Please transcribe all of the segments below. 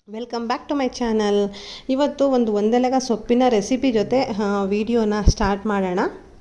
Welcome back to my channel ಇವತ್ತು ಒಂದು ಒಂದೆಲಗ ಸೊಪ್ಪಿನ ರೆಸಿಪಿ ಜೊತೆ ವಿಡಿಯೋನ ಸ್ಟಾರ್ಟ್ ಮಾಡೋಣ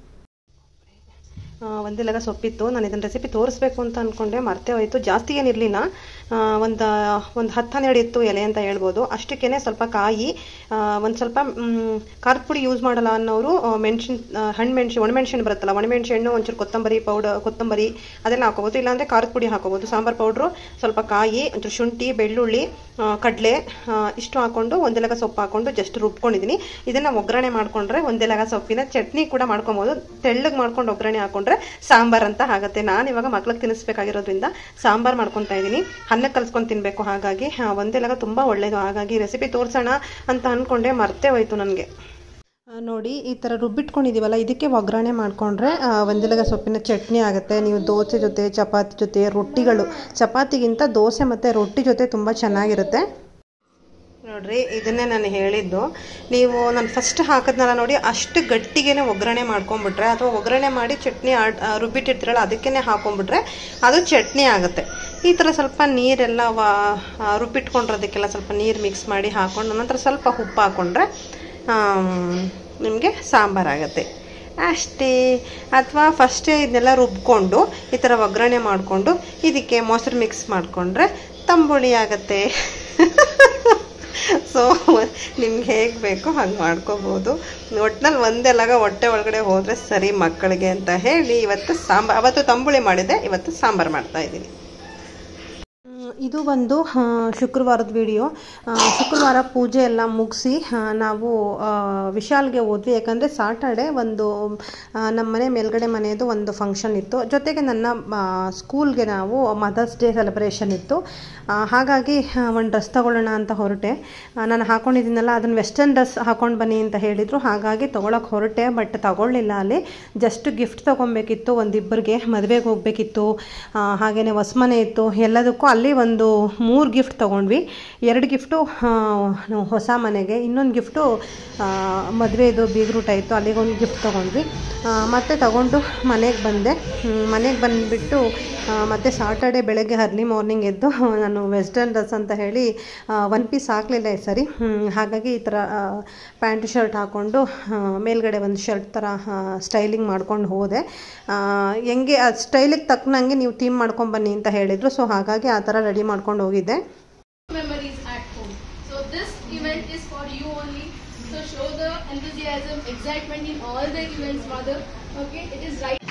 ಆ, ಒಂದೆಲಗ ಸೊಪ್ಪಿತ್ತು ನಾನು ಇದನ್ನು ರೆಸಿಪಿ ತೋರಿಸ್ಬೇಕು ಅಂತ ಅಂದ್ಕೊಂಡೆ ಮರ್ತೇ ಹೋಯಿತು ಜಾಸ್ತಿ ಏನಿರಲಿಲ್ಲ ಒಂದು ಒಂದು ಹತ್ತು ಹನ್ನೆರಡು ಇತ್ತು ಎಲೆ ಅಂತ ಹೇಳ್ಬೋದು ಅಷ್ಟಕ್ಕೇ ಸ್ವಲ್ಪ ಕಾಯಿ ಒಂದು ಸ್ವಲ್ಪ ಮ್, ಖಾರದ ಪುಡಿ ಯೂಸ್ ಮಾಡಲ್ಲ ಅನ್ನೋರು ಮೆಣಸಿನ ಹಣ್ಣು ಮೆಣಸು ಒಣಮೆಣಸಿನ ಬರುತ್ತಲ್ಲ ಒಣಮೆಣಸಿನ ಒಂಚೂರು ಕೊತ್ತಂಬರಿ ಪೌಡರ್ ಕೊತ್ತಂಬರಿ ಅದೆಲ್ಲ ಹಾಕೋಬೋದು ಇಲ್ಲಾಂದರೆ ಖಾರದ ಪುಡಿ ಹಾಕೋಬೋದು ಸಾಂಬಾರು ಪೌಡ್ರು ಸ್ವಲ್ಪ ಕಾಯಿ ಒಂಚೂರು ಶುಂಠಿ ಬೆಳ್ಳುಳ್ಳಿ ಆ, ಕಡಲೆ ಆ, ಇಷ್ಟು ಹಾಕೊಂಡು ಒಂದೆಲಗ ಸೊಪ್ಪು ಹಾಕೊಂಡು ಜಸ್ಟ್ ರುಬ್ಕೊಂಡಿದ್ದೀನಿ ಇದನ್ನು ಒಗ್ಗರಣೆ ಮಾಡ್ಕೊಂಡ್ರೆ ಒಂದೆಲಗ ಸೊಪ್ಪಿನ ಚಟ್ನಿ ಕೂಡ ಮಾಡ್ಕೊಬೋದು ತೆಳ್ಳಗೆ ಮಾಡ್ಕೊಂಡು ಒಗ್ಗರಣೆ ಹಾಕೊಂಡ್ರೆ ಸಾಂಬಾರ್ ಅಂತ ಆಗುತ್ತೆ ನಾನು ಇವಾಗ ಮಕ್ಳಿಗೆ ತಿನ್ನಿಸ್ಬೇಕಾಗಿರೋದ್ರಿಂದ ಸಾಂಬಾರ್ ಮಾಡ್ಕೊತಾ ಇದ್ದೀನಿ ಅನ್ನಕ್ಕೆ ಕಲ್ಸ್ಕೊಂಡು ತಿನ್ನಬೇಕು ಹಾಗಾಗಿ ಆ, ಒಂದೆಲಗ ತುಂಬ ಒಳ್ಳೆಯದು ಹಾಗಾಗಿ ರೆಸಿಪಿ ತೋರಿಸೋಣ ಅಂತ ಅಂದ್ಕೊಂಡೆ ಮರ್ತೇ ಹೋಯ್ತು ನನಗೆ ನೋಡಿ ಈ ಥರ ರುಬ್ಬಿಟ್ಕೊಂಡಿದ್ದೀವಲ್ಲ ಇದಕ್ಕೆ ಒಗ್ಗರಣೆ ಮಾಡಿಕೊಂಡ್ರೆ ಒಂದೆಲಗ ಸೊಪ್ಪಿನ ಚಟ್ನಿ ಆಗುತ್ತೆ ನೀವು ದೋಸೆ ಜೊತೆ ಚಪಾತಿ ಜೊತೆ ರೊಟ್ಟಿಗಳು ಚಪಾತಿಗಿಂತ ದೋಸೆ ಮತ್ತು ರೊಟ್ಟಿ ಜೊತೆ ತುಂಬ ಚೆನ್ನಾಗಿರುತ್ತೆ ನೋಡ್ರಿ ಇದನ್ನೇ ನಾನು ಹೇಳಿದ್ದು ನೀವು ನಾನು ಫಸ್ಟ್ ಹಾಕಿದ್ನಲ್ಲ ನೋಡಿ ಅಷ್ಟು ಗಟ್ಟಿಗೆನೆ ಒಗ್ಗರಣೆ ಮಾಡ್ಕೊಂಡ್ಬಿಟ್ರೆ ಅಥವಾ ಒಗ್ಗರಣೆ ಮಾಡಿ ಚಟ್ನಿ ಆಡ್ ಆ, ರುಬ್ಬಿಟ್ಟಿರ್ತೀರಲ್ಲ ಅದಕ್ಕೇ ಹಾಕೊಂಡ್ಬಿಟ್ರೆ ಅದು ಚಟ್ನಿ ಆಗುತ್ತೆ ಈ ಥರ ಸ್ವಲ್ಪ ನೀರೆಲ್ಲ ವಾ ಆ, ರುಬ್ಬಿಟ್ಕೊಂಡಿರೋದಕ್ಕೆಲ್ಲ ಸ್ವಲ್ಪ ನೀರು ಮಿಕ್ಸ್ ಮಾಡಿ ಹಾಕೊಂಡು ನಂತರ ಸ್ವಲ್ಪ ಉಪ್ಪು ಹಾಕ್ಕೊಂಡ್ರೆ ನಿಮಗೆ ಸಾಂಬಾರಾಗತ್ತೆ ಅಷ್ಟೇ ಅಥವಾ ಫಸ್ಟೇ ಇದನ್ನೆಲ್ಲ ರುಬ್ಕೊಂಡು ಈ ಥರ ಒಗ್ಗರಣೆ ಮಾಡಿಕೊಂಡು ಇದಕ್ಕೆ ಮೊಸರು ಮಿಕ್ಸ್ ಮಾಡಿಕೊಂಡ್ರೆ ತಂಬುಳಿ ಆಗುತ್ತೆ ಸೊ ನಿಮ್ಗೆ ಹೇಗೆ ಬೇಕೋ ಹಾಗೆ ಮಾಡ್ಕೋಬೋದು ಒಟ್ನಲ್ಲಿ ಒಂದೆಲ್ಲಾಗ ಹೊಟ್ಟೆ ಒಳಗಡೆ ಹೋದರೆ ಸರಿ ಮಕ್ಕಳಿಗೆ ಅಂತ ಹೇಳಿ ಇವತ್ತು ಸಾಂಬಾರ್ ಅವತ್ತು ತಂಬುಳಿ ಮಾಡಿದೆ ಇವತ್ತು ಸಾಂಬಾರು ಮಾಡ್ತಾ ಇದ್ದೀನಿ ಇದು ಒಂದು ಆ, ಶುಕ್ರವಾರದ ವಿಡಿಯೋ ಶುಕ್ರವಾರ ಪೂಜೆ ಎಲ್ಲ ಮುಗಿಸಿ ನಾವು ಆ, ವಿಶಾಲ್ಗೆ ಹೋದ್ವಿ ಯಾಕಂದರೆ ಸಾಟರ್ಡೆ ಒಂದು ಆ, ನಮ್ಮ ಮನೆ ಮೇಲ್ಗಡೆ ಮನೆಯದು ಒಂದು ಫಂಕ್ಷನ್ ಇತ್ತು ಜೊತೆಗೆ ನನ್ನ ಸ್ಕೂಲ್ಗೆ ನಾವು ಮದರ್ಸ್ ಡೇ ಸೆಲೆಬ್ರೇಷನ್ ಇತ್ತು ಆ, ಹಾಗಾಗಿ ಒಂದು ಡ್ರೆಸ್ ತಗೊಳ್ಳೋಣ ಅಂತ ಹೊರಟೆ ಆ, ನಾನು ಹಾಕೊಂಡಿದ್ದೀನಲ್ಲ ಅದನ್ನು ವೆಸ್ಟರ್ನ್ ಡ್ರೆಸ್ ಹಾಕೊಂಡು ಬನ್ನಿ ಅಂತ ಹೇಳಿದರು ಹಾಗಾಗಿ ತೊಗೊಳಕ್ಕೆ ಹೊರಟೆ ಬಟ್ ತಗೊಳ್ಳಿಲ್ಲ ಅಲ್ಲಿ ಜಸ್ಟ್ ಗಿಫ್ಟ್ ತೊಗೊಬೇಕಿತ್ತು ಒಂದಿಬ್ಬರಿಗೆ ಮದುವೆಗೆ ಹೋಗಬೇಕಿತ್ತು ಹಾಗೆಯೇ ಹೊಸ್ಮನೆ ಇತ್ತು ಎಲ್ಲದಕ್ಕೂ ಅಲ್ಲಿ ಒಂದು ಮೂರು ಗಿಫ್ಟ್ ತೊಗೊಂಡ್ವಿ ಎರಡು ಗಿಫ್ಟು ಹೊಸ ಮನೆಗೆ ಇನ್ನೊಂದು ಗಿಫ್ಟು ಮದುವೆದು ಬೀಗ್ರೂಟ ಇತ್ತು ಅಲ್ಲಿಗೊಂದು ಗಿಫ್ಟ್ ತೊಗೊಂಡ್ವಿ ಆ, ಮತ್ತೆ ತಗೊಂಡು ಮನೆಗೆ ಬಂದೆ ಮನೆಗೆ ಬಂದುಬಿಟ್ಟು ಮತ್ತು ಸಾಟರ್ಡೆ ಬೆಳಗ್ಗೆ ಅರ್ಲಿ ಮಾರ್ನಿಂಗ್ ಎದ್ದು ನಾನು ವೆಸ್ಟರ್ನ್ ಡ್ರೆಸ್ ಅಂತ ಹೇಳಿ ಒನ್ ಪೀಸ್ ಹಾಕಲಿಲ್ಲ ಈ ಸರಿ ಹ್ಮ್, ಹಾಗಾಗಿ ಈ ಥರ ಪ್ಯಾಂಟ್ ಶರ್ಟ್ ಹಾಕ್ಕೊಂಡು ಆ, ಮೇಲ್ಗಡೆ ಒಂದು ಶರ್ಟ್ ಥರ ಸ್ಟೈಲಿಂಗ್ ಮಾಡ್ಕೊಂಡು ಹೋದೆ ಆ, ಹೆಂಗೆ ಆ ಸ್ಟೈಲಿಗೆ ತಕ್ಕನಂಗೆ ನೀವು ಥೀಮ್ ಮಾಡ್ಕೊಂಬನ್ನಿ ಅಂತ ಹೇಳಿದರು ಸೊ ಹಾಗಾಗಿ ಆ ಥರ ರೆಡಿ ಮಾಡ್ಕೊಂಡು ಹೋಗಿದ್ದೆ memories at home. So this event is for you only. So show the enthusiasm, excitement in all the events, mother. Okay, it is right.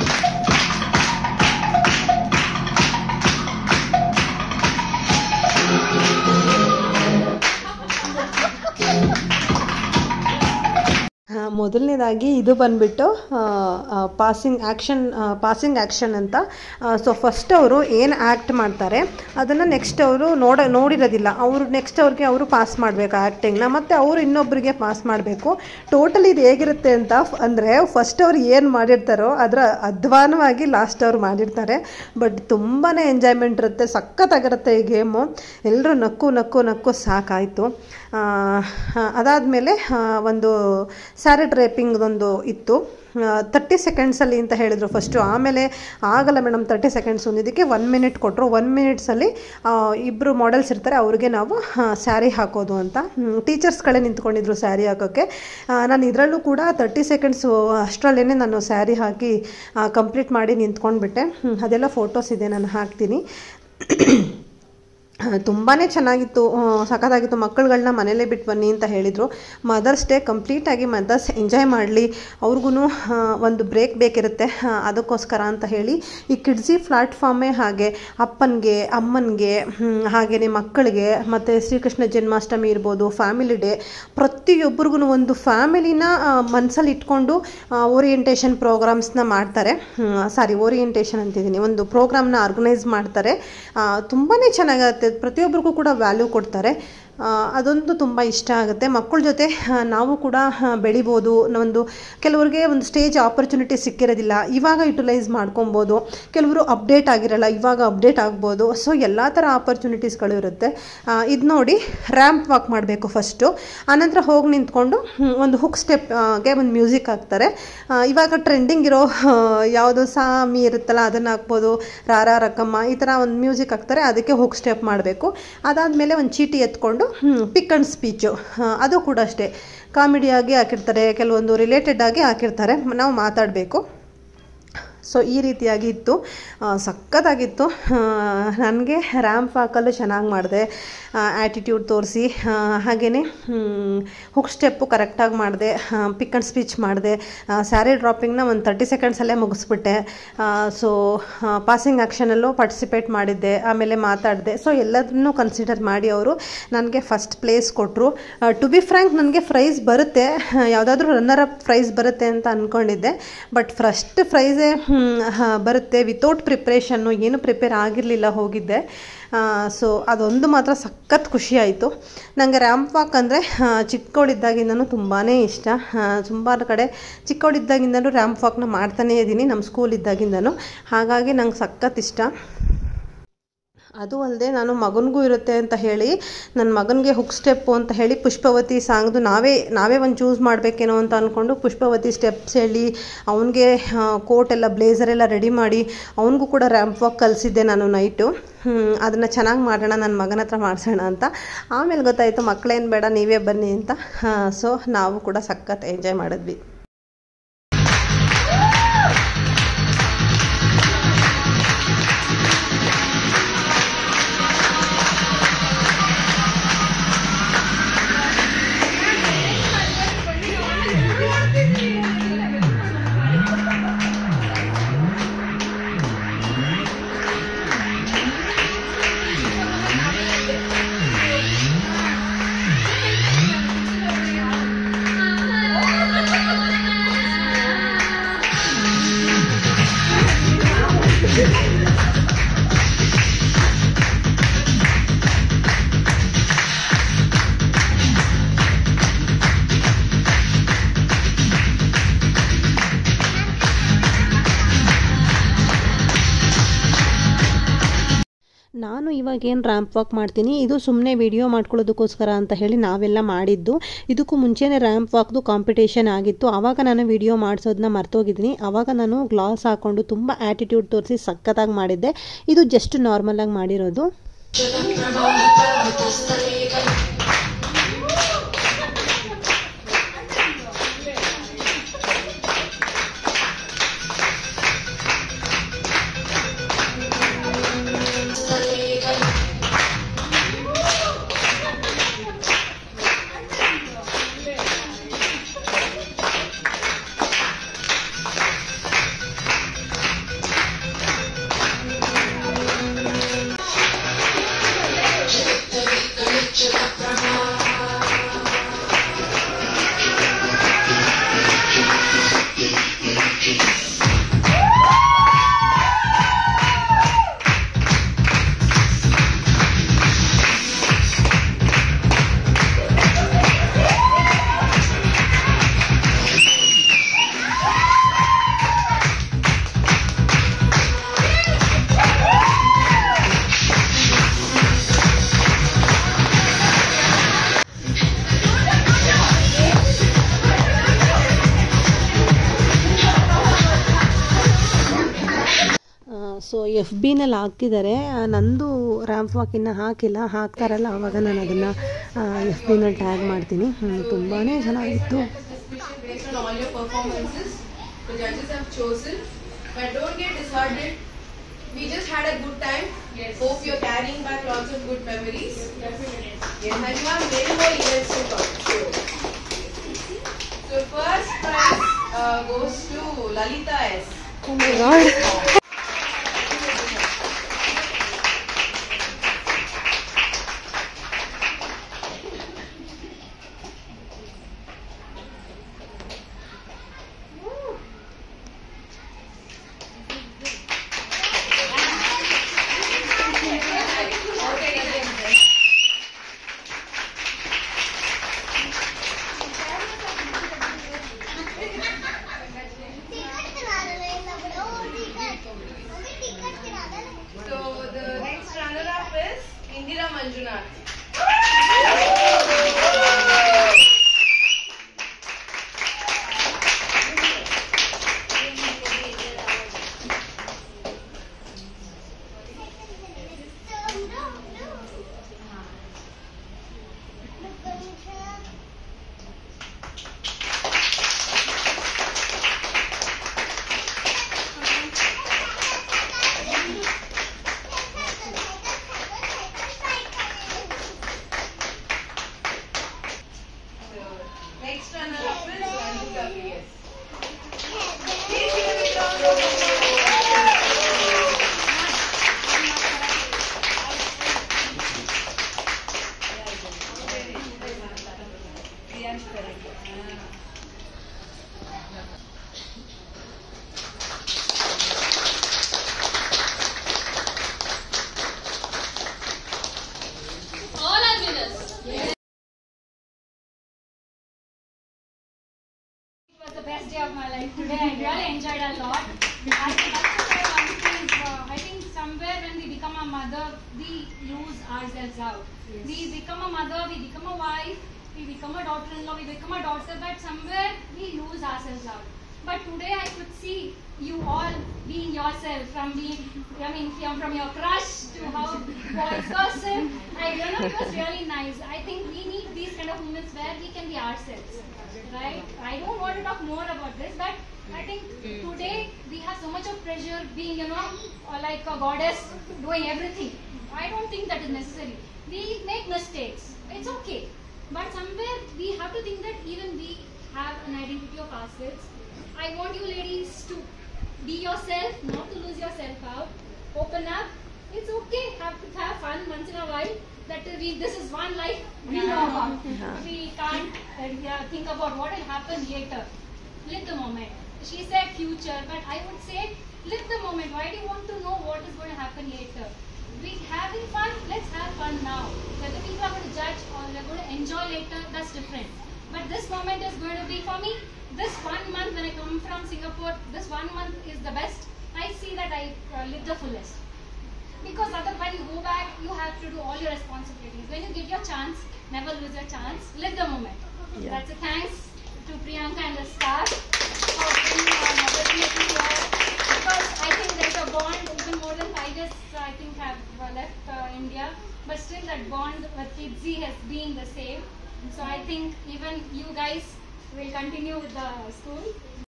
ಆ, ಮೊದಲನೇದಾಗಿ ಇದು ಬಂದ್ಬಿಟ್ಟು ಪಾಸಿಂಗ್ ಆ್ಯಕ್ಷನ್ ಪಾಸಿಂಗ್ ಆ್ಯಕ್ಷನ್ ಅಂತ ಸೊ ಫಸ್ಟ್ ಅವರು ಏನು act ಮಾಡ್ತಾರೆ ಅದನ್ನು next ಅವರು ನೋಡ ನೋಡಿರೋದಿಲ್ಲ ಅವರು ನೆಕ್ಸ್ಟ್ ಅವ್ರಿಗೆ ಅವರು ಪಾಸ್ ಮಾಡಬೇಕು ಆ್ಯಕ್ಟಿಂಗ್ನ ಮತ್ತು ಅವರು ಇನ್ನೊಬ್ಬರಿಗೆ ಪಾಸ್ ಮಾಡಬೇಕು ಟೋಟಲಿ ಇದು ಹೇಗಿರುತ್ತೆ ಅಂತ ಅಂದರೆ ಫಸ್ಟ್ ಅವ್ರು ಏನು ಮಾಡಿರ್ತಾರೋ ಅದರ ಅಧ್ವಾನವಾಗಿ ಲಾಸ್ಟ್ ಅವ್ರು ಮಾಡಿರ್ತಾರೆ ಬಟ್ ತುಂಬಾ ಎಂಜಾಯ್ಮೆಂಟ್ ಇರುತ್ತೆ ಸಖತ್ತಾಗಿರುತ್ತೆ ಈ ಗೇಮು ಎಲ್ಲರೂ ನಕ್ಕು ನಕ್ಕು ನಕ್ಕು ಸಾಕಾಯಿತು ಅದಾದಮೇಲೆ ಒಂದು ಸ್ಯಾರಿ ಡ್ರೇಪಿಂಗ್ದೊಂದು ಇತ್ತು ತರ್ಟಿ ಸೆಕೆಂಡ್ಸಲ್ಲಿ ಅಂತ ಹೇಳಿದರು ಫಸ್ಟು ಆಮೇಲೆ ಆಗಲ್ಲ ಮೇಡಮ್ ತರ್ಟಿ ಸೆಕೆಂಡ್ಸ್ ಇದಕ್ಕೆ ಒನ್ ಮಿನಿಟ್ ಕೊಟ್ಟರು ಒನ್ ಮಿನಿಟ್ಸಲ್ಲಿ ಇಬ್ಬರು ಮಾಡೆಲ್ಸ್ ಇರ್ತಾರೆ ಅವ್ರಿಗೆ ನಾವು ಸ್ಯಾರಿ ಹಾಕೋದು ಅಂತ ಟೀಚರ್ಸ್ಗಳೇ ನಿಂತ್ಕೊಂಡಿದ್ರು ಸ್ಯಾರಿ ಹಾಕೋಕ್ಕೆ ಆ, ನಾನು ಇದರಲ್ಲೂ ಕೂಡ ತರ್ಟಿ ಸೆಕೆಂಡ್ಸು ಅಷ್ಟರಲ್ಲೇ ನಾನು ಸ್ಯಾರಿ ಹಾಕಿ ಕಂಪ್ಲೀಟ್ ಮಾಡಿ ನಿಂತ್ಕೊಂಡ್ಬಿಟ್ಟೆ ಹ್ಮ್, ಅದೆಲ್ಲ ಫೋಟೋಸ್ ಇದೆ ನಾನು ಹಾಕ್ತೀನಿ ತುಂಬಾ ಚೆನ್ನಾಗಿತ್ತು ಆ, ಸಖತ್ತಾಗಿತ್ತು ಮಕ್ಕಳುಗಳನ್ನ ಮನೇಲೇ ಬಿಟ್ಟು ಬನ್ನಿ ಅಂತ ಹೇಳಿದರು ಮದರ್ಸ್ ಡೇ ಕಂಪ್ಲೀಟಾಗಿ ಮದರ್ಸ್ ಎಂಜಾಯ್ ಮಾಡಲಿ ಅವ್ರಿಗೂ ಒಂದು ಬ್ರೇಕ್ ಬೇಕಿರುತ್ತೆ ಆ, ಅದಕ್ಕೋಸ್ಕರ ಅಂತ ಹೇಳಿ ಈ ಕಿಡ್ಸಿ ಪ್ಲಾಟ್ಫಾರ್ಮೇ ಹಾಗೆ ಅಪ್ಪನಿಗೆ ಅಮ್ಮನಿಗೆ ಹಾಗೆಯೇ ಮಕ್ಕಳಿಗೆ ಮತ್ತು ಶ್ರೀಕೃಷ್ಣ ಜನ್ಮಾಷ್ಟಮಿ ಇರ್ಬೋದು ಫ್ಯಾಮಿಲಿ ಡೇ ಪ್ರತಿಯೊಬ್ಬರಿಗೂ ಒಂದು ಫ್ಯಾಮಿಲಿನ ಮನಸ್ಸಲ್ಲಿ ಇಟ್ಕೊಂಡು ಓರಿಯೆಂಟೇಷನ್ ಪ್ರೋಗ್ರಾಮ್ಸ್ನ ಮಾಡ್ತಾರೆ ಸಾರಿ ಓರಿಯೆಂಟೇಷನ್ ಅಂತಿದ್ದೀನಿ ಒಂದು ಪ್ರೋಗ್ರಾಮ್ನ ಆರ್ಗನೈಸ್ ಮಾಡ್ತಾರೆ ತುಂಬಾ ಚೆನ್ನಾಗಿರುತ್ತೆ ಪ್ರತಿಯೊಬ್ಬರಿಗೂ ಕೂಡ ವ್ಯಾಲ್ಯೂ ಕೊಡ್ತಾರೆ ಆ, ಅದೊಂದು ತುಂಬ ಇಷ್ಟ ಆಗುತ್ತೆ ಮಕ್ಕಳ ಜೊತೆ ಆ, ನಾವು ಕೂಡ ಆ, ಬೆಳಿಬೋದು ಒಂದು ಕೆಲವ್ರಿಗೆ ಒಂದು ಸ್ಟೇಜ್ ಆಪರ್ಚುನಿಟಿ ಸಿಕ್ಕಿರೋದಿಲ್ಲ ಇವಾಗ ಯುಟಿಲೈಸ್ ಮಾಡ್ಕೊಬೋದು ಕೆಲವರು ಅಪ್ಡೇಟ್ ಆಗಿರಲ್ಲ ಇವಾಗ ಅಪ್ಡೇಟ್ ಆಗ್ಬೋದು ಸೊ ಎಲ್ಲ ಥರ ಆಪರ್ಚುನಿಟೀಸ್ಗಳು ಇರುತ್ತೆ ಇದು ನೋಡಿ ರ್ಯಾಂಪ್ ವಾಕ್ ಮಾಡಬೇಕು ಫಸ್ಟು ಆನಂತರ ಹೋಗಿ ನಿಂತ್ಕೊಂಡು ಹ್ಮ್, ಒಂದು ಹುಕ್ ಸ್ಟೆಪ್ಗೆ ಒಂದು ಮ್ಯೂಸಿಕ್ ಹಾಕ್ತಾರೆ ಆ, ಇವಾಗ ಟ್ರೆಂಡಿಂಗ್ ಇರೋ ಯಾವುದು ಸಾಮಿ ಇರುತ್ತಲ್ಲ ಅದನ್ನು ಹಾಕ್ಬೋದು ರಾರ ರಕ್ಕಮ್ಮ ಈ ಥರ ಒಂದು ಮ್ಯೂಸಿಕ್ ಹಾಕ್ತಾರೆ ಅದಕ್ಕೆ ಹುಕ್ ಸ್ಟೆಪ್ ಮಾಡಬೇಕು ಅದಾದಮೇಲೆ ಒಂದು ಚೀಟಿ ಎತ್ಕೊಂಡು ಯಾವುದು ಪಿಕ್ ಆ್ಯಂಡ್ ಸ್ಪೀಚು ಅದು ಕೂಡ ಅಷ್ಟೇ ಕಾಮಿಡಿಯಾಗಿ ಹಾಕಿರ್ತಾರೆ ಕೆಲವೊಂದು ರಿಲೇಟೆಡ್ ಆಗಿ ಹಾಕಿರ್ತಾರೆ ನಾವು ಮಾತಾಡಬೇಕು ಸೊ ಈ ರೀತಿಯಾಗಿ ಇತ್ತು ಆ, ಸಖತ್ತಾಗಿತ್ತು ನನಗೆ ರ್ಯಾಂಪ್ ಹಾಕಲು ಚೆನ್ನಾಗಿ ಮಾಡಿದೆ ಆ್ಯಟಿಟ್ಯೂಡ್ ತೋರಿಸಿ ಹಾಗೆಯೇ ಹುಕ್ ಸ್ಟೆಪ್ಪು ಕರೆಕ್ಟಾಗಿ ಮಾಡಿದೆ ಪಿಕ್ ಆ್ಯಂಡ್ ಸ್ಪೀಚ್ ಮಾಡಿದೆ ಸ್ಯಾರಿ ಡ್ರಾಪಿಂಗ್ನ ಒಂದು ತರ್ಟಿ ಸೆಕೆಂಡ್ಸಲ್ಲೇ ಮುಗಿಸ್ಬಿಟ್ಟೆ ಸೊ ಪಾಸಿಂಗ್ ಆ್ಯಕ್ಷನಲ್ಲೂ ಪಾರ್ಟಿಸಿಪೇಟ್ ಮಾಡಿದ್ದೆ ಆಮೇಲೆ ಮಾತಾಡಿದೆ ಸೊ ಎಲ್ಲದನ್ನೂ ಕನ್ಸಿಡರ್ ಮಾಡಿ ಅವರು ನನಗೆ ಫಸ್ಟ್ ಪ್ಲೇಸ್ ಕೊಟ್ಟರು ಟು ಬಿ ಫ್ರ್ಯಾಂಕ್ ನನಗೆ ಪ್ರೈಸ್ ಬರುತ್ತೆ ಯಾವುದಾದ್ರೂ ರನ್ನರ್ ಅಪ್ ಪ್ರೈಸ್ ಬರುತ್ತೆ ಅಂತ ಅಂದ್ಕೊಂಡಿದ್ದೆ ಬಟ್ ಫಸ್ಟ್ ಪ್ರೈಸೇ ಬರುತ್ತೆ ವಿತೌಟ್ ಪ್ರಿಪ್ರೇಷನ್ನು ಏನು ಪ್ರಿಪೇರ್ ಆಗಿರಲಿಲ್ಲ ಹೋಗಿದ್ದೆ ಸೊ ಅದೊಂದು ಮಾತ್ರ ಸಖತ್ ಖುಷಿ ಆಯಿತು ನನಗೆ ರ್ಯಾಂಪ್ ವಾಕ್ ಅಂದರೆ ಚಿಕ್ಕವಳಿದ್ದಾಗಿಂದನೂ ತುಂಬಾ ಇಷ್ಟ ಸುಮಾರು ಕಡೆ ಚಿಕ್ಕವಳಿದ್ದಾಗಿಂದನೂ ರ್ಯಾಂಪ್ ವಾಕ್ನ ಮಾಡ್ತಾನೇ ಇದ್ದೀನಿ ನಮ್ಮ ಸ್ಕೂಲ್ ಇದ್ದಾಗಿಂದನೂ ಹಾಗಾಗಿ ನಂಗೆ ಸಖತ್ ಇಷ್ಟ ಅದು ಅಲ್ಲದೆ ನಾನು ಮಗನಿಗೂ ಇರುತ್ತೆ ಅಂತ ಹೇಳಿ ನನ್ನ ಮಗನಿಗೆ ಹುಕ್ ಸ್ಟೆಪ್ಪು ಅಂತ ಹೇಳಿ ಪುಷ್ಪವತಿ ಸಾಂಗ್ದು ನಾವೇ ನಾವೇ ಒಂದು ಚೂಸ್ ಮಾಡಬೇಕೇನೋ ಅಂತ ಅಂದ್ಕೊಂಡು ಪುಷ್ಪವತಿ ಸ್ಟೆಪ್ಸ್ ಹೇಳಿ ಅವನಿಗೆ ಕೋಟ್ ಎಲ್ಲ ಬ್ಲೇಸರ್ ಎಲ್ಲ ರೆಡಿ ಮಾಡಿ ಅವನಿಗೂ ಕೂಡ ರ್ಯಾಂಪ್ ವಾಕ್ ಕಲಿಸಿದ್ದೆ ನಾನು ನೈಟು ಅದನ್ನು ಚೆನ್ನಾಗಿ ಮಾಡೋಣ ನನ್ನ ಮಗನ ಹತ್ರ ಮಾಡಿಸೋಣ ಅಂತ ಆಮೇಲೆ ಗೊತ್ತಾಯಿತು ಮಕ್ಕಳೇನು ಬೇಡ ನೀವೇ ಬನ್ನಿ ಅಂತ ಸೊ ನಾವು ಕೂಡ ಸಖತ್ ಎಂಜಾಯ್ ಮಾಡಿದ್ವಿ ನಾನು ಇವಾಗ ಏನು ರ್ಯಾಂಪ್ ವಾಕ್ ಮಾಡ್ತೀನಿ ಇದು ಸುಮ್ಮನೆ ವಿಡಿಯೋ ಮಾಡ್ಕೊಳ್ಳೋದಕ್ಕೋಸ್ಕರ ಅಂತ ಹೇಳಿ ನಾವೆಲ್ಲ ಮಾಡಿದ್ದು ಇದಕ್ಕೂ ಮುಂಚೆನೇ ರ್ಯಾಂಪ್ ವಾಕ್ದು ಕಾಂಪಿಟೇಷನ್ ಆಗಿತ್ತು ಆವಾಗ ನಾನು ವಿಡಿಯೋ ಮಾಡಿಸೋದನ್ನ ಮರ್ತೋಗಿದ್ದೀನಿ ಆವಾಗ ನಾನು ಗ್ಲಾಸ್ ಹಾಕ್ಕೊಂಡು ತುಂಬ ಆ್ಯಟಿಟ್ಯೂಡ್ ತೋರಿಸಿ ಸಖತ್ತಾಗಿ ಮಾಡಿದ್ದೆ ಇದು ಜಸ್ಟ್ ನಾರ್ಮಲಾಗಿ ಮಾಡಿರೋದು ಸೊ ಎಫ್ ಬಿನಲ್ಲಿ ಹಾಕ್ತಿದ್ದಾರೆ ಆ, ನಂದು ರ್ಯಾಂಪ್ ವಾಕ್ ಇನ್ನೂ ಹಾಕಿಲ್ಲ ಹಾಕ್ತಾರಲ್ಲ ಆವಾಗ ನಾನು ಅದನ್ನು ಎಫ್ ಬಿನಲ್ಲಿ ಟ್ಯಾಗ್ ಮಾಡ್ತೀನಿ ತುಂಬಾ ಚೆನ್ನಾಗಿತ್ತು based on all your performances. The judges have chosen. But don't get disheartened. We just had a good time. Yes. Hope you're carrying back lots of good memories. Definitely. Yes. And you have many more events to come. So first prize uh, goes to Lalita S. Oh my God. Ticket happiest day of my life today. I really enjoyed a lot. I would like to say one thing. Uh, I think somewhere when we become a mother, we lose ourselves out. We become a mother, we become a wife, we become a daughter-in-law, we become a daughter, but somewhere we lose ourselves out. But today I could see you all being yourself from being, I mean, from, from your crush to how boys person. I don't know, it was really nice. I think we need these kind of moments where we can be ourselves, right? I don't want to talk more about this, but I think today we have so much of pressure being, you know, uh, like a goddess doing everything. I don't think that is necessary. We make mistakes. It's okay. But somewhere we have to think that even we have an identity of ourselves. I want you ladies to be yourself, not to lose yourself out. Open up. It's okay. Have to have fun once in a while. That we this is one life we know about. We can't uh, yeah, think about what will happen later. Live the moment. She said future, but I would say live the moment. Why do you want to know what is going to happen later? We having fun. Let's have fun now. Whether people are going to judge or they're going to enjoy later, that's different. But this moment is going to be for me. This one month when I come from Singapore, this one month is the best. I see that I uh, live the fullest. Because other when you go back, you have to do all your responsibilities. When you get your chance, never lose your chance. Live the moment. Yeah. That's a thanks to Priyanka and the staff for bringing our mother here. Because I think there's a bond, even more than five years, I think have uh, left uh, India. But still that bond with Kidzi has been the same. So I think even you guys will continue with the school.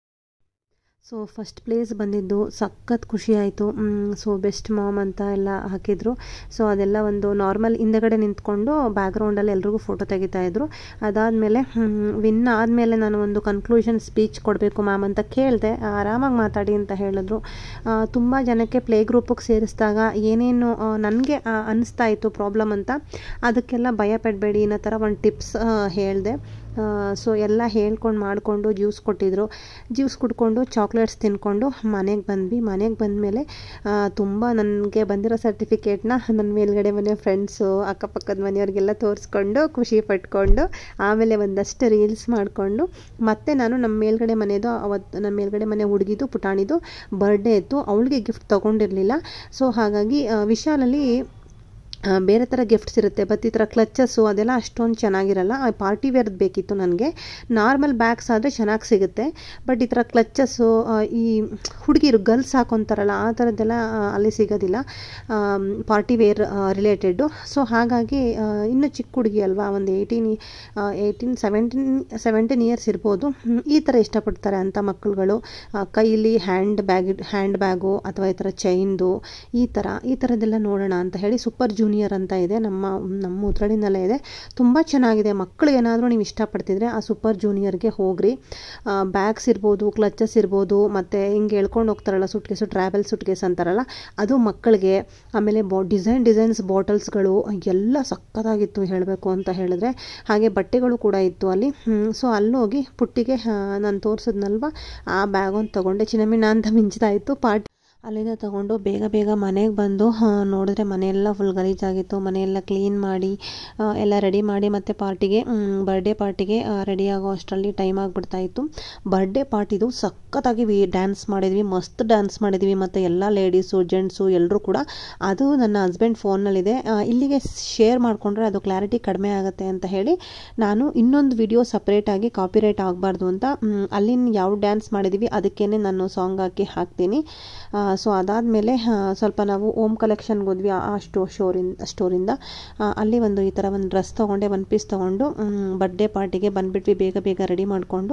So first place ಬಂದಿದ್ದು ಸಖತ್ ಖುಷಿ ಆಯಿತು so best ma'am ಅಂತ ಎಲ್ಲ ಹಾಕಿದ್ರು so ಅದೆಲ್ಲ ಒಂದು normal ಹಿಂದೆಗಡೆ ನಿಂತ್ಕೊಂಡು ಬ್ಯಾಕ್ಗ್ರೌಂಡಲ್ಲಿ ಎಲ್ರಿಗೂ ಫೋಟೋ ತೆಗಿತಾ ಇದ್ರು ಅದಾದಮೇಲೆ ವಿನ್ ಆದಮೇಲೆ ನಾನು ಒಂದು ಕನ್ಕ್ಲೂಷನ್ ಸ್ಪೀಚ್ ಕೊಡಬೇಕು ಮ್ಯಾಮ್ ಅಂತ ಕೇಳಿದೆ ಆರಾಮಾಗಿ ಮಾತಾಡಿ ಅಂತ ಹೇಳಿದ್ರು ತುಂಬ ಜನಕ್ಕೆ ಪ್ಲೇ ಗ್ರೂಪಿಗೆ ಸೇರಿಸಿದಾಗ ಏನೇನು ನನಗೆ ಅನ್ನಿಸ್ತಾ ಇತ್ತು ಪ್ರಾಬ್ಲಮ್ ಅಂತ ಅದಕ್ಕೆಲ್ಲ ಭಯ ಪಡಬೇಡಿ ಅನ್ನೋ ಥರ ಒಂದು ಟಿಪ್ಸ್ ಹೇಳಿದೆ ಸೊ ಎಲ್ಲ ಹೇಳ್ಕೊಂಡು ಮಾಡಿಕೊಂಡು ಜ್ಯೂಸ್ ಕೊಟ್ಟಿದ್ರು ಜ್ಯೂಸ್ ಕುಡ್ಕೊಂಡು ಚಾಕ್ಲೇಟ್ಸ್ ತಿನ್ಕೊಂಡು ಮನೆಗೆ ಬಂದ್ವಿ ಮನೆಗೆ ಬಂದಮೇಲೆ ತುಂಬ ನನಗೆ ಬಂದಿರೋ ಸರ್ಟಿಫಿಕೇಟ್ನ ನನ್ನ ಮೇಲ್ಗಡೆ ಮನೆ ಫ್ರೆಂಡ್ಸು ಅಕ್ಕಪಕ್ಕದ ಮನೆಯವ್ರಿಗೆಲ್ಲ ತೋರಿಸ್ಕೊಂಡು ಖುಷಿ ಪಟ್ಕೊಂಡು ಆಮೇಲೆ ಒಂದಷ್ಟು ರೀಲ್ಸ್ ಮಾಡಿಕೊಂಡು ಮತ್ತೆ ನಾನು ನಮ್ಮ ಮೇಲ್ಗಡೆ ಮನೆಯದು ಅವತ್ತು ನಮ್ಮ ಮೇಲ್ಗಡೆ ಮನೆ ಹುಡುಗಿದು ಪುಟಾಣಿದು ಬರ್ಡೇ ಇತ್ತು ಅವಳಿಗೆ ಗಿಫ್ಟ್ ತೊಗೊಂಡಿರಲಿಲ್ಲ ಸೊ ಹಾಗಾಗಿ ಆ, ವಿಶಾಲಲ್ಲಿ ಆ, ಬೇರೆ ಥರ ಗಿಫ್ಟ್ಸ್ ಇರುತ್ತೆ ಬಟ್ ಈ ಥರ ಕ್ಲಚ್ಚಸ್ಸು ಅದೆಲ್ಲ ಅಷ್ಟೊಂದು ಚೆನ್ನಾಗಿರಲ್ಲ ಪಾರ್ಟಿ ವೇರ್ದು ಬೇಕಿತ್ತು ನನಗೆ ನಾರ್ಮಲ್ ಬ್ಯಾಗ್ಸ್ ಆದರೆ ಚೆನ್ನಾಗಿ ಸಿಗುತ್ತೆ ಬಟ್ ಈ ಥರ ಕ್ಲಚ್ಚಸ್ಸು ಈ ಹುಡುಗಿರು ಗರ್ಲ್ಸ್ ಹಾಕೊತಾರಲ್ಲ ಆ ಥರದ್ದೆಲ್ಲ ಆ, ಅಲ್ಲಿ ಸಿಗೋದಿಲ್ಲ ಪಾರ್ಟಿ ವೇರ್ ರಿಲೇಟೆಡ್ಡು ಸೊ ಹಾಗಾಗಿ ಆ, ಇನ್ನೂ ಚಿಕ್ಕ ಹುಡುಗಿ ಅಲ್ವಾ ಒಂದು eighteen eighteen seventeen seventeen years ಇರ್ಬೋದು ಹ್ಮ್, ಈ ಥರ ಇಷ್ಟಪಡ್ತಾರೆ ಅಂತ ಮಕ್ಕಳುಗಳು ಆ, ಕೈಲಿ ಹ್ಯಾಂಡ್ ಬ್ಯಾಗ್ ಹ್ಯಾಂಡ್ ಬ್ಯಾಗು ಅಥವಾ ಈ ಥರ ಚೈನ್ದು ಈ ಥರ ಈ ಥರದ್ದೆಲ್ಲ ನೋಡೋಣ ಅಂತ ಹೇಳಿ ಸೂಪರ್ ಜೂನಿಯರ್ ಅಂತ ಇದೆ ನಮ್ಮ ನಮ್ಮ ಉತ್ರಳಿನಲ್ಲೇ ಇದೆ ತುಂಬ ಚೆನ್ನಾಗಿದೆ ಮಕ್ಕಳಿಗೆ ಏನಾದರೂ ನೀವು ಇಷ್ಟಪಡ್ತಿದ್ರೆ ಆ ಸೂಪರ್ ಜೂನಿಯರ್ಗೆ ಹೋಗ್ರಿ ಬ್ಯಾಗ್ಸ್ ಇರ್ಬೋದು ಕ್ಲಚಸ್ ಇರ್ಬೋದು ಮತ್ತು ಹಿಂಗೆ ಹೇಳ್ಕೊಂಡು ಹೋಗ್ತಾರಲ್ಲ ಸುಟ್ಕೇಸು ಟ್ರಾವೆಲ್ ಸುಟ್ಕೇಸ್ ಅಂತಾರಲ್ಲ ಅದು ಮಕ್ಕಳಿಗೆ ಆಮೇಲೆ ಬಾ ಡಿಸೈನ್ ಡಿಸೈನ್ಸ್ ಬಾಟಲ್ಸ್ಗಳು ಎಲ್ಲ ಸಕ್ಕತ್ತಾಗಿತ್ತು ಹೇಳಬೇಕು ಅಂತ ಹೇಳಿದ್ರೆ ಹಾಗೆ ಬಟ್ಟೆಗಳು ಕೂಡ ಇತ್ತು ಅಲ್ಲಿ ಸೊ ಅಲ್ಲೋಗಿ ಪುಟ್ಟಿಗೆ ನಾನು ತೋರಿಸಿದ್ನಲ್ವ ಆ ಬ್ಯಾಗ್ ಒಂದು ತೊಗೊಂಡೆ ಚಿನ್ನಮಿನ ಅಂತ ಮಿಂಚ್ತಾ ಇತ್ತು ಪಾರ್ಟಿ ಅಲ್ಲಿಂದ ತಗೊಂಡು ಬೇಗ ಬೇಗ ಮನೆಗೆ ಬಂದು ಆ, ನೋಡಿದ್ರೆ ಮನೆಯೆಲ್ಲ ಫುಲ್ ಗಲೀಜಾಗಿತ್ತು ಮನೆಯೆಲ್ಲ ಕ್ಲೀನ್ ಮಾಡಿ ಆ, ಎಲ್ಲ ರೆಡಿ ಮಾಡಿ ಮತ್ತು ಪಾರ್ಟಿಗೆ ಬರ್ಡೇ ಪಾರ್ಟಿಗೆ ರೆಡಿ ಆಗೋ ಅಷ್ಟರಲ್ಲಿ ಟೈಮ್ ಆಗಿಬಿಡ್ತಾ ಇತ್ತು ಬರ್ಡೇ ಪಾರ್ಟಿದು ಸಖತ್ತಾಗಿ ವಿ ಡ್ಯಾನ್ಸ್ ಮಾಡಿದ್ವಿ ಮಸ್ತ್ ಡ್ಯಾನ್ಸ್ ಮಾಡಿದ್ವಿ ಮತ್ತು ಎಲ್ಲ ಲೇಡೀಸು ಜೆಂಟ್ಸು ಎಲ್ಲರೂ ಕೂಡ ಅದು ನನ್ನ ಹಸ್ಬೆಂಡ್ ಫೋನ್ನಲ್ಲಿದೆ ಇಲ್ಲಿಗೆ ಶೇರ್ ಮಾಡಿಕೊಂಡ್ರೆ ಅದು ಕ್ಲಾರಿಟಿ ಕಡಿಮೆ ಆಗುತ್ತೆ ಅಂತ ಹೇಳಿ ನಾನು ಇನ್ನೊಂದು ವಿಡಿಯೋ ಸಪ್ರೇಟಾಗಿ ಕಾಪಿರೈಟ್ ಆಗಬಾರ್ದು ಅಂತ ಮ್, ಅಲ್ಲಿನ ಯಾವ ಡ್ಯಾನ್ಸ್ ಮಾಡಿದ್ದೀವಿ ಅದಕ್ಕೇನೆ ನಾನು ಸಾಂಗ್ ಹಾಕಿ ಹಾಕ್ತೀನಿ ಸೊ ಅದಾದಮೇಲೆ ಸ್ವಲ್ಪ ನಾವು ಓಮ್ ಕಲೆಕ್ಷನ್ಗೆ ಹೋದ್ವಿ ಆ ಸ್ಟೋ ಶೋರಿಂದ ಸ್ಟೋರಿಂದ ಆ, ಅಲ್ಲಿ ಒಂದು ಈ ಥರ ಒಂದು ಡ್ರೆಸ್ ತೊಗೊಂಡೆ ಒನ್ ಪೀಸ್ ತೊಗೊಂಡು ಬರ್ಡೇ ಪಾರ್ಟಿಗೆ ಬಂದುಬಿಟ್ವಿ ಬೇಗ ಬೇಗ ರೆಡಿ ಮಾಡಿಕೊಂಡು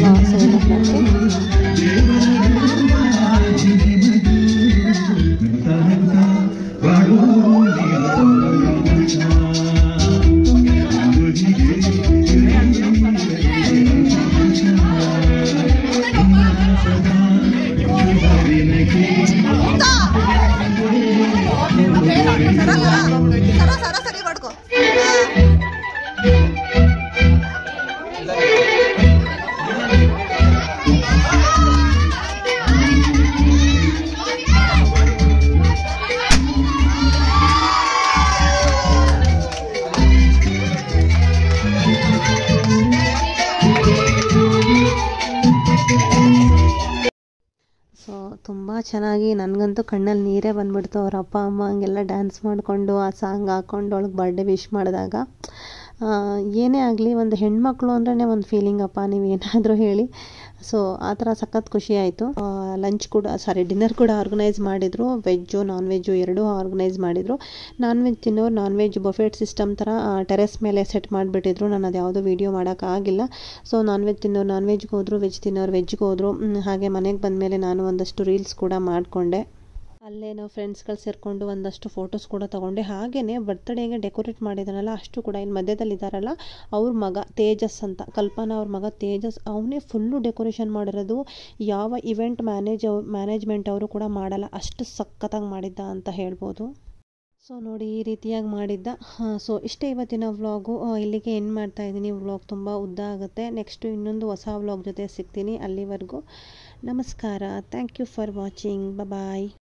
ಸರಾಸರಿ ಮಾಡ್ಕೋ Thank ತುಂಬ ಚೆನ್ನಾಗಿ ನನಗಂತೂ ಕಣ್ಣಲ್ಲಿ ನೀರೇ ಬಂದ್ಬಿಡ್ತು ಅವ್ರ ಅಪ್ಪ ಅಮ್ಮ ಹಂಗೆಲ್ಲ ಡ್ಯಾನ್ಸ್ ಮಾಡಿಕೊಂಡು ಆ ಸಾಂಗ್ ಹಾಕ್ಕೊಂಡು ಅವಳಿಗೆ ಬರ್ಡೇ ವಿಶ್ ಮಾಡಿದಾಗ ಆ, ಏನೇ ಆಗಲಿ ಒಂದು ಹೆಣ್ಮಕ್ಳು ಅಂದ್ರೆ ಒಂದು ಫೀಲಿಂಗ್ ಅಪ್ಪ ನೀವು ಏನಾದರೂ ಹೇಳಿ ಸೊ ಆ ಥರ ಸಖತ್ ಖುಷಿ ಆಯಿತು ಲಂಚ್ ಕೂಡ ಸಾರಿ ಡಿನ್ನರ್ ಕೂಡ ಆರ್ಗನೈಸ್ ಮಾಡಿದರು ವೆಜ್ಜು ನಾನ್ ವೆಜ್ಜು ಎರಡೂ ಆರ್ಗನೈಸ್ ಮಾಡಿದರು ನಾನ್ ವೆಜ್ ತಿನ್ನೋರು ನಾನ್ ವೆಜ್ ಬಫೆಟ್ ಸಿಸ್ಟಮ್ ಥರ ಟೆರೆಸ್ ಮೇಲೆ ಸೆಟ್ ಮಾಡಿಬಿಟ್ಟಿದ್ರು ನಾನು ಅದು ಯಾವುದೋ ವೀಡಿಯೋ ಮಾಡೋಕ್ಕಾಗಿಲ್ಲ ಸೊ ನಾನ್ ವೆಜ್ ತಿನ್ನೋರು ನಾನ್ ವೆಜ್ಗೆ ಹೋದರು ವೆಜ್ ತಿನ್ನೋರು ವೆಜ್ಗೆ ಹೋದರು ಹಾಗೆ ಮನೆಗೆ ಬಂದಮೇಲೆ ನಾನು ಒಂದಷ್ಟು ರೀಲ್ಸ್ ಕೂಡ ಮಾಡಿಕೊಂಡೆ ಅಲ್ಲೇ ನಾವು ಫ್ರೆಂಡ್ಸ್ಗಳು ಸೇರಿಕೊಂಡು ಒಂದಷ್ಟು ಫೋಟೋಸ್ ಕೂಡ ತೊಗೊಂಡೆ ಹಾಗೆಯೇ ಬರ್ತ್ಡೇಗೆ ಡೆಕೋರೇಟ್ ಮಾಡಿದಾನಲ್ಲ ಅಷ್ಟು ಕೂಡ ಇಲ್ಲಿ ಮಧ್ಯದಲ್ಲಿ ಇದ್ದಾರಲ್ಲ ಅವ್ರ ಮಗ ತೇಜಸ್ ಅಂತ ಕಲ್ಪನಾ ಅವ್ರ ಮಗ ತೇಜಸ್ ಅವನೇ ಫುಲ್ಲು ಡೆಕೋರೇಷನ್ ಮಾಡಿರೋದು ಯಾವ ಇವೆಂಟ್ ಮ್ಯಾನೇಜ್ ಮ್ಯಾನೇಜ್ಮೆಂಟ್ ಅವರು ಕೂಡ ಮಾಡಲ್ಲ ಅಷ್ಟು ಸಖತ್ತಾಗಿ ಮಾಡಿದ್ದ ಅಂತ ಹೇಳ್ಬೋದು ಸೊ ನೋಡಿ ಈ ರೀತಿಯಾಗಿ ಮಾಡಿದ್ದ ಸೊ ಇಷ್ಟೇ ಇವತ್ತಿನ ವ್ಲಾಗು ಇಲ್ಲಿಗೆ ಎಂಡ್ ಮಾಡ್ತಾ ಇದ್ದೀನಿ ವ್ಲಾಗ್ ತುಂಬ ಉದ್ದ ಆಗುತ್ತೆ ನೆಕ್ಸ್ಟು ಇನ್ನೊಂದು ಹೊಸ ವ್ಲಾಗ್ ಜೊತೆ ಸಿಗ್ತೀನಿ ಅಲ್ಲಿವರೆಗೂ ನಮಸ್ಕಾರ thank you for watching bye